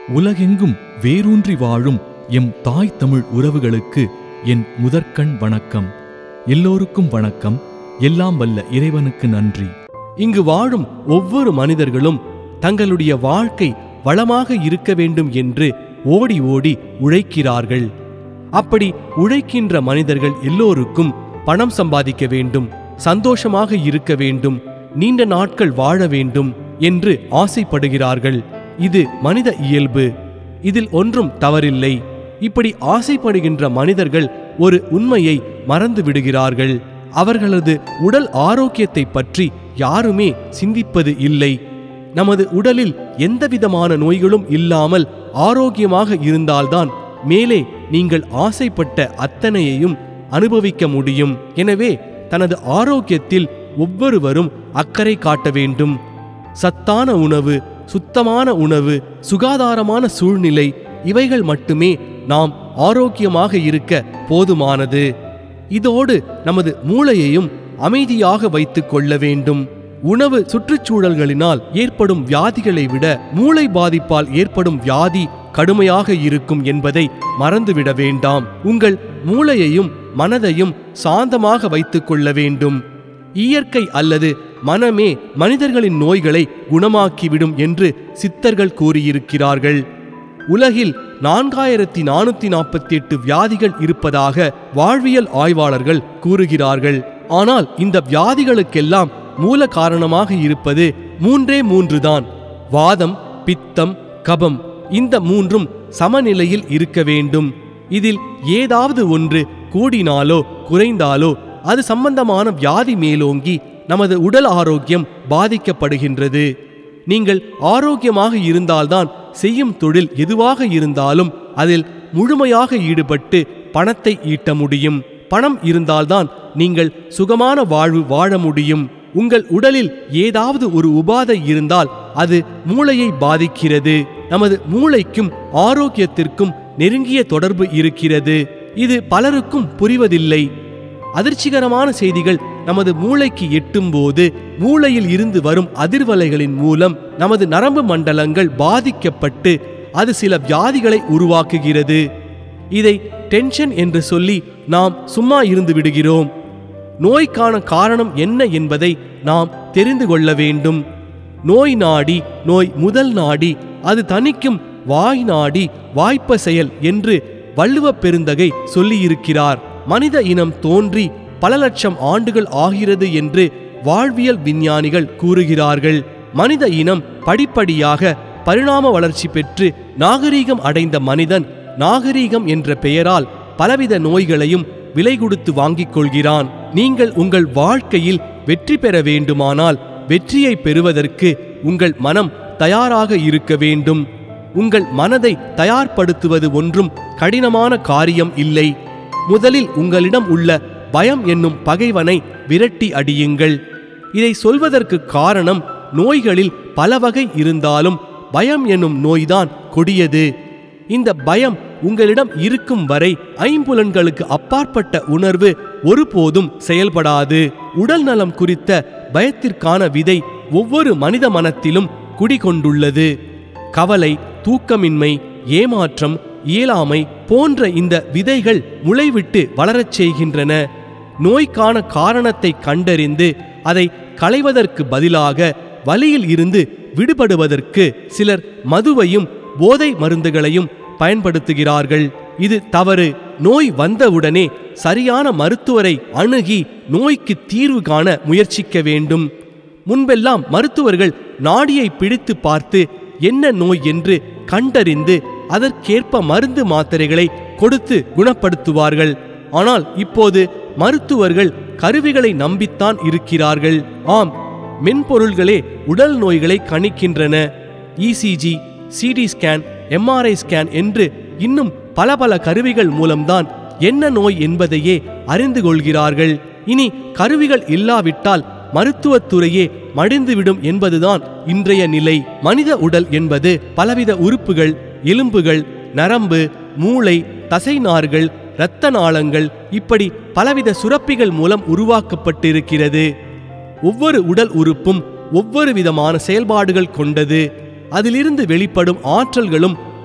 உலகெங்கும் வேரூன்றி வாழும் எம் தாய் தமிழ் உறவுகளுக்கு என் முதற்கண் வணக்கம் எல்லோருக்கும் வணக்கம் எல்லாம் வல்ல இறைவனுக்கு நன்றி இங்கு வாழும் ஒவ்வொரு மனிதர்களும் தங்களுடைய வாழ்க்கை வளமாக இருக்க வேண்டும் என்று ஓடி ஓடி உழைக்கிறார்கள் அப்படி உழைக்கின்ற மனிதர்கள் எல்லோருக்கும் பணம் சம்பாதிக்க வேண்டும் சந்தோஷமாக இருக்க வேண்டும் நீண்ட நாட்கள் வாழ வேண்டும் என்று ஆசைப்படுகிறார்கள் இது மனித இயல்பு இதில் ஒன்றும் தவறில்லை இப்படி ஆசைப்படுகின்ற மனிதர்கள் ஒரு உண்மையை மறந்து விடுகிறார்கள் அவர்களது உடல் ஆரோக்கியத்தை பற்றி யாருமே சிந்திப்பது இல்லை நமது உடலில் எந்தவிதமான நோய்களும் இல்லாமல் ஆரோக்கியமாக இருந்தால்தான் மேலே நீங்கள் ஆசைப்பட்ட அத்தனையையும் அனுபவிக்க முடியும் எனவே தனது ஆரோக்கியத்தில் ஒவ்வொருவரும் அக்கறை காட்ட வேண்டும் சத்தான உணவு சுத்தமான உணவு சுகாதாரமான சூழ்நிலை இவைகள் மட்டுமே நாம் ஆரோக்கியமாக இருக்க போதுமானது இதோடு நமது மூளையையும் அமைதியாக வைத்துக் கொள்ள வேண்டும் உணவு சுற்றுச்சூழல்களினால் ஏற்படும் வியாதிகளை விட மூளை பாதிப்பால் ஏற்படும் வியாதி கடுமையாக இருக்கும் என்பதை மறந்துவிட வேண்டாம் உங்கள் மூளையையும் மனதையும் சாந்தமாக வைத்துக் கொள்ள வேண்டும் இயற்கை அல்லது மனமே மனிதர்களின் நோய்களை குணமாக்கிவிடும் என்று சித்தர்கள் கூறியிருக்கிறார்கள் உலகில் நான்காயிரத்தி நானூத்தி நாற்பத்தி எட்டு வியாதிகள் இருப்பதாக வாழ்வியல் ஆய்வாளர்கள் கூறுகிறார்கள் ஆனால் இந்த வியாதிகளுக்கெல்லாம் மூல காரணமாக இருப்பது மூன்றே மூன்றுதான் வாதம் பித்தம் கபம் இந்த மூன்றும் சமநிலையில் இருக்க வேண்டும் இதில் ஏதாவது ஒன்று கூடினாலோ குறைந்தாலோ அது சம்பந்தமான வியாதி மேலோங்கி நமது உடல் ஆரோக்கியம் பாதிக்கப்படுகின்றது நீங்கள் ஆரோக்கியமாக இருந்தால்தான் செய்யும் தொழில் எதுவாக இருந்தாலும் அதில் முழுமையாக ஈடுபட்டு பணத்தை ஈட்ட முடியும் பணம் இருந்தால்தான் நீங்கள் சுகமான வாழ்வு வாழ முடியும் உங்கள் உடலில் ஏதாவது ஒரு உபாதை இருந்தால் அது மூளையை பாதிக்கிறது நமது மூளைக்கும் ஆரோக்கியத்திற்கும் நெருங்கிய தொடர்பு இருக்கிறது இது பலருக்கும் புரிவதில்லை அதிர்ச்சிகரமான செய்திகள் நமது மூளைக்கு எட்டும்போது மூளையில் இருந்து வரும் அதிர்வலைகளின் மூலம் நமது நரம்பு மண்டலங்கள் பாதிக்கப்பட்டு அது சில வியாதிகளை உருவாக்குகிறது இதை டென்ஷன் என்று சொல்லி நாம் சும்மா இருந்து விடுகிறோம் நோய்க்கான காரணம் என்ன என்பதை நாம் தெரிந்து கொள்ள வேண்டும் நோய் நாடி நோய் முதல் நாடி அது தணிக்கும் வாய் நாடி வாய்ப்ப செயல் என்று வள்ளுவப் பெருந்தகை சொல்லியிருக்கிறார் மனித இனம் தோன்றி பல லட்சம் ஆண்டுகள் ஆகிறது என்று வாழ்வியல் விஞ்ஞானிகள் கூறுகிறார்கள் மனித இனம் படிப்படியாக பரிணாம வளர்ச்சி பெற்று நாகரீகம் அடைந்த மனிதன் நாகரீகம் என்ற பெயரால் பலவித நோய்களையும் விலை கொடுத்து வாங்கிக் கொள்கிறான் நீங்கள் உங்கள் வாழ்க்கையில் வெற்றி பெற வேண்டுமானால் வெற்றியை பெறுவதற்கு உங்கள் மனம் தயாராக இருக்க வேண்டும் உங்கள் மனதை தயார்படுத்துவது ஒன்றும் கடினமான காரியம் இல்லை முதலில் உங்களிடம் உள்ள பயம் என்னும் பகைவனை விரட்டி அடியுங்கள் இதை சொல்வதற்கு காரணம் நோய்களில் பல வகை இருந்தாலும் பயம் என்னும் நோய்தான் கொடியது இந்த பயம் உங்களிடம் இருக்கும் வரை ஐம்புலன்களுக்கு அப்பாற்பட்ட உணர்வு ஒருபோதும் செயல்படாது உடல் நலம் குறித்த பயத்திற்கான விதை ஒவ்வொரு மனித மனத்திலும் குடிகொண்டுள்ளது கவலை தூக்கமின்மை ஏமாற்றம் இயலாமை போன்ற இந்த விதைகள் முளைவிட்டு வளரச் செய்கின்றன நோய்க்கான காரணத்தை கண்டறிந்து அதை களைவதற்கு பதிலாக வலியில் இருந்து விடுபடுவதற்கு சிலர் மதுவையும் போதை மருந்துகளையும் பயன்படுத்துகிறார்கள் இது தவறு நோய் வந்தவுடனே சரியான மருத்துவரை அணுகி நோய்க்கு தீர்வு காண முயற்சிக்க வேண்டும் முன்பெல்லாம் மருத்துவர்கள் நாடியை பிடித்து பார்த்து என்ன நோய் என்று கண்டறிந்து அதற்கேற்ப மருந்து மாத்திரைகளை கொடுத்து குணப்படுத்துவார்கள் ஆனால் இப்போது மருத்துவர்கள் கருவிகளை நம்பித்தான் இருக்கிறார்கள் ஆம் மென்பொருள்களே உடல் நோய்களை கணிக்கின்றன ECG CT scan MRI scan என்று இன்னும் பல பல கருவிகள் மூலம்தான் என்ன நோய் என்பதையே அறிந்து கொள்கிறார்கள் இனி கருவிகள் இல்லாவிட்டால் மருத்துவத்துறையே மடிந்துவிடும் என்பதுதான் இன்றைய நிலை மனித உடல் என்பது பலவித உறுப்புகள் எலும்புகள் நரம்பு மூளை தசைநார்கள் இரத்த நாளங்கள் இப்படி பலவித சுரப்பிகள் மூலம் உருவாக்கப்பட்டிருக்கிறது ஒவ்வொரு உடல் உறுப்பும் ஒவ்வொரு விதமான செயல்பாடுகள் கொண்டது அதிலிருந்து வெளிப்படும் ஆற்றல்களும்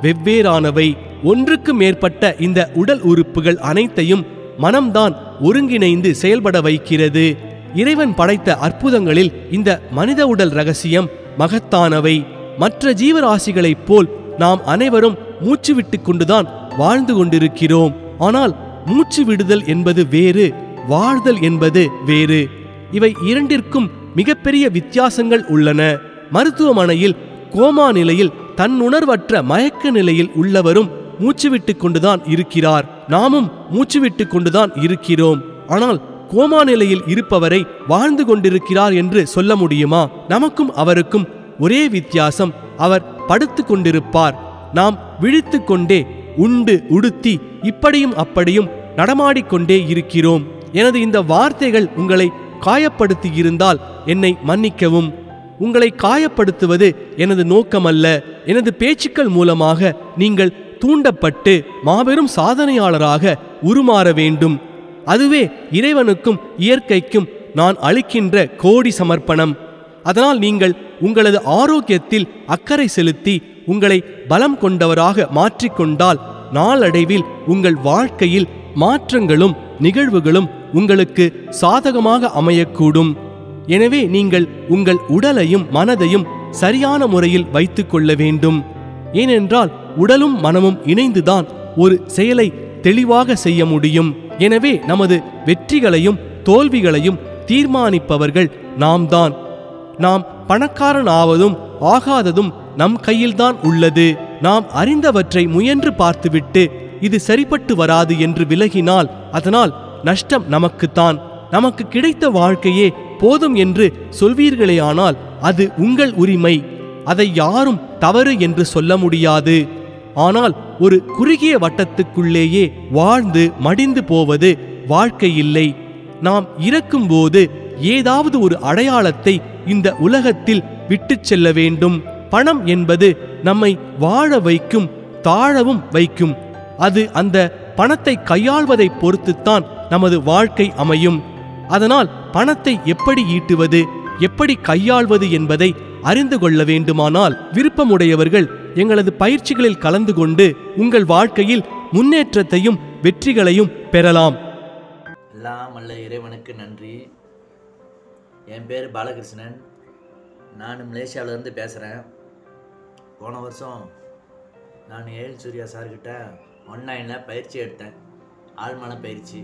வெவ்வேறானவை ஒன்றுக்கு மேற்பட்ட இந்த உடல் உறுப்புகள் அனைத்தையும் மனம்தான் ஒருங்கிணைந்து செயல்பட வைக்கிறது இறைவன் படைத்த அற்புதங்களில் இந்த மனித உடல் ரகசியம் மகத்தானவை மற்ற ஜீவராசிகளைப் போல் நாம் அனைவரும் மூச்சு விட்டுக் கொண்டுதான் வாழ்ந்து கொண்டிருக்கிறோம் ஆனால் மூச்சு விடுதல் என்பது வேறு வாழ்தல் என்பது வேறு இவை இரண்டிற்கும் மிகப்பெரிய வித்தியாசங்கள் உள்ளன மருத்துவமனையில் கோமா நிலையில் தன்னுணர்வற்ற மயக்க நிலையில் உள்ளவரும் மூச்சு விட்டுக் கொண்டுதான் இருக்கிறார் நாமும் மூச்சு விட்டுக் கொண்டுதான் இருக்கிறோம் ஆனால் கோமா நிலையில் இருப்பவரை வாழ்ந்து கொண்டிருக்கிறார் என்று சொல்ல முடியுமா நமக்கும் அவருக்கும் ஒரே வித்தியாசம் அவர் படுத்துக் கொண்டிருப்பார் நாம் விழித்துக் கொண்டே உண்டு உடுத்தி இப்படியும் அப்படியும் நடமாடிக்கொண்டே இருக்கிறோம் எனது இந்த வார்த்தைகள் உங்களை காயப்படுத்தி இருந்தால் என்னை மன்னிக்கவும் உங்களை காயப்படுத்துவது எனது நோக்கமல்ல எனது பேச்சுக்கள் மூலமாக நீங்கள் தூண்டப்பட்டு மாபெரும் சாதனையாளராக உருமாற வேண்டும் அதுவே இறைவனுக்கும் இயற்கைக்கும் நான் அளிக்கின்ற கோடி சமர்ப்பணம் அதனால் நீங்கள் உங்களது ஆரோக்கியத்தில் அக்கறை செலுத்தி உங்களை பலம் கொண்டவராக மாற்றிக்கொண்டால் நாளடைவில் உங்கள் வாழ்க்கையில் மாற்றங்களும் நிகழ்வுகளும் உங்களுக்கு சாதகமாக அமையக்கூடும் எனவே நீங்கள் உங்கள் உடலையும் மனதையும் சரியான முறையில் வைத்துக் கொள்ள வேண்டும் ஏனென்றால் உடலும் மனமும் இணைந்துதான் ஒரு செயலை தெளிவாக செய்ய முடியும் எனவே நமது வெற்றிகளையும் தோல்விகளையும் தீர்மானிப்பவர்கள் நாம்தான் நாம் பணக்காரன் ஆவதும் ஆகாததும் நம் கையில்தான் உள்ளது நாம் அறிந்தவற்றை முயன்று பார்த்துவிட்டு இது சரிப்பட்டு வராது என்று விலகினால் அதனால் நஷ்டம் நமக்குத்தான் நமக்கு கிடைத்த வாழ்க்கையே போதும் என்று சொல்வீர்களேயானால் அது உங்கள் உரிமை அதை யாரும் தவறு என்று சொல்ல முடியாது ஆனால் ஒரு குறுகிய வட்டத்துக்குள்ளேயே வாழ்ந்து மடிந்து போவது வாழ்க்கை இல்லை நாம் இறக்கும்போது ஏதாவது ஒரு அடையாளத்தை இந்த உலகத்தில் விட்டுச் செல்ல வேண்டும் பணம் என்பது நம்மை வாழ வைக்கும் தாழவும் வைக்கும் அது அந்த பணத்தை கையாள்வதை பொறுத்துத்தான் நமது வாழ்க்கை அமையும் அதனால் பணத்தை எப்படி ஈட்டுவது எப்படி கையாள்வது என்பதை அறிந்து கொள்ள வேண்டுமானால் விருப்பமுடையவர்கள் எங்களது பயிற்சிகளில் கலந்து கொண்டு உங்கள் வாழ்க்கையில் முன்னேற்றத்தையும் வெற்றிகளையும் பெறலாம் எல்லாம் அல்ல இறைவனுக்கு நன்றி என் பேர் பாலகிருஷ்ணன் நான் மலேசியாவிலேருந்து பேசுகிறேன் போன வருஷம் நான் ஏழு சூர்யா சார்கிட்ட ஆன்லைனில் பயிற்சி எடுத்தேன் ஆழ்மன பயிற்சி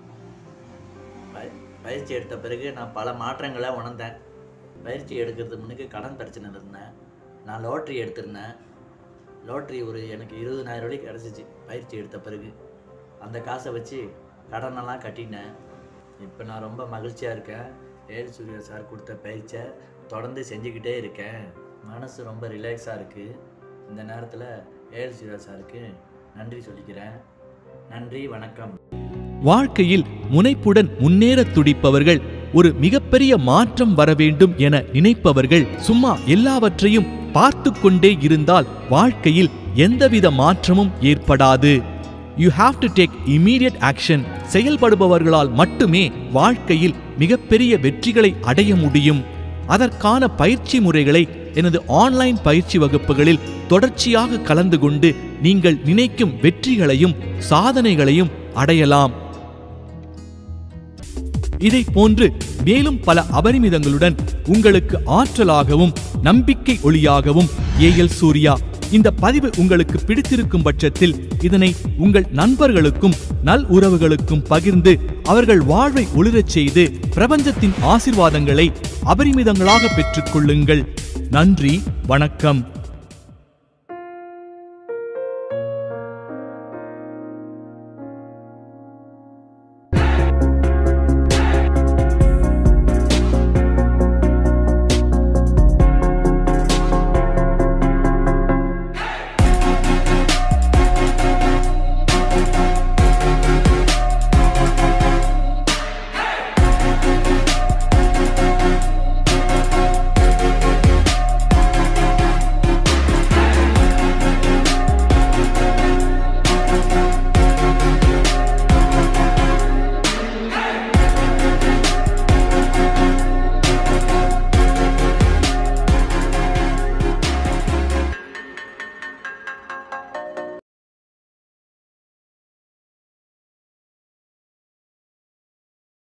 பய பயிற்சி எடுத்த பிறகு நான் பல மாற்றங்களை உணர்ந்தேன் பயிற்சி எடுக்கிறதுக்கு முன்னுக்கு கடன் பிரச்சனை இருந்தேன் நான் லோட்ரி எடுத்திருந்தேன் லோட்ரி ஒரு எனக்கு இருபதாயிரம் ரூபாய்க்கு கிடச்சிச்சு பயிற்சி எடுத்த பிறகு அந்த காசை வச்சு கடனெல்லாம் கட்டினேன் இப்போ நான் ரொம்ப மகிழ்ச்சியாக இருக்கேன் ஏழு சூர்யா சார் கொடுத்த பயிற்சியை தொடர்ந்து செஞ்சுக்கிட்டே இருக்கேன் மனசு ரொம்ப ரிலாக்ஸாக இருக்குது இந்த நேரத்தில் ஏழு சூர்யா சாருக்கு நன்றி சொல்லிக்கிறேன் நன்றி வணக்கம் வாழ்க்கையில் முனைப்புடன் முன்னேறத் துடிப்பவர்கள் ஒரு மிகப்பெரிய மாற்றம் வர வேண்டும் என நினைப்பவர்கள் சும்மா எல்லாவற்றையும் பார்த்து கொண்டே இருந்தால் வாழ்க்கையில் எந்தவித மாற்றமும் ஏற்படாது you have to take immediate action செயல்படுபவர்களால் மட்டுமே வாழ்க்கையில் மிகப்பெரிய வெற்றிகளை அடைய முடியும் அதற்கான பயிற்சி முறைகளை எனது ஆன்லைன் பயிற்சி வகுப்புகளில் தொடர்ச்சியாக கலந்து கொண்டு நீங்கள் நினைக்கும் வெற்றிகளையும் சாதனைகளையும் அடையலாம் இதை போன்று மேலும் பல அபரிமிதங்களுடன் உங்களுக்கு ஆற்றலாகவும் நம்பிக்கை ஒளியாகவும் ஏஎல் சூர்யா இந்த பதிவு உங்களுக்கு பிடித்திருக்கும் பட்சத்தில் இதனை உங்கள் நண்பர்களுக்கும் நல் உறவுகளுக்கும் பகிர்ந்து அவர்கள் வாழ்வை ஒளிரச் செய்து பிரபஞ்சத்தின் ஆசிர்வாதங்களை அபரிமிதங்களாக பெற்றுக்கொள்ளுங்கள் நன்றி வணக்கம்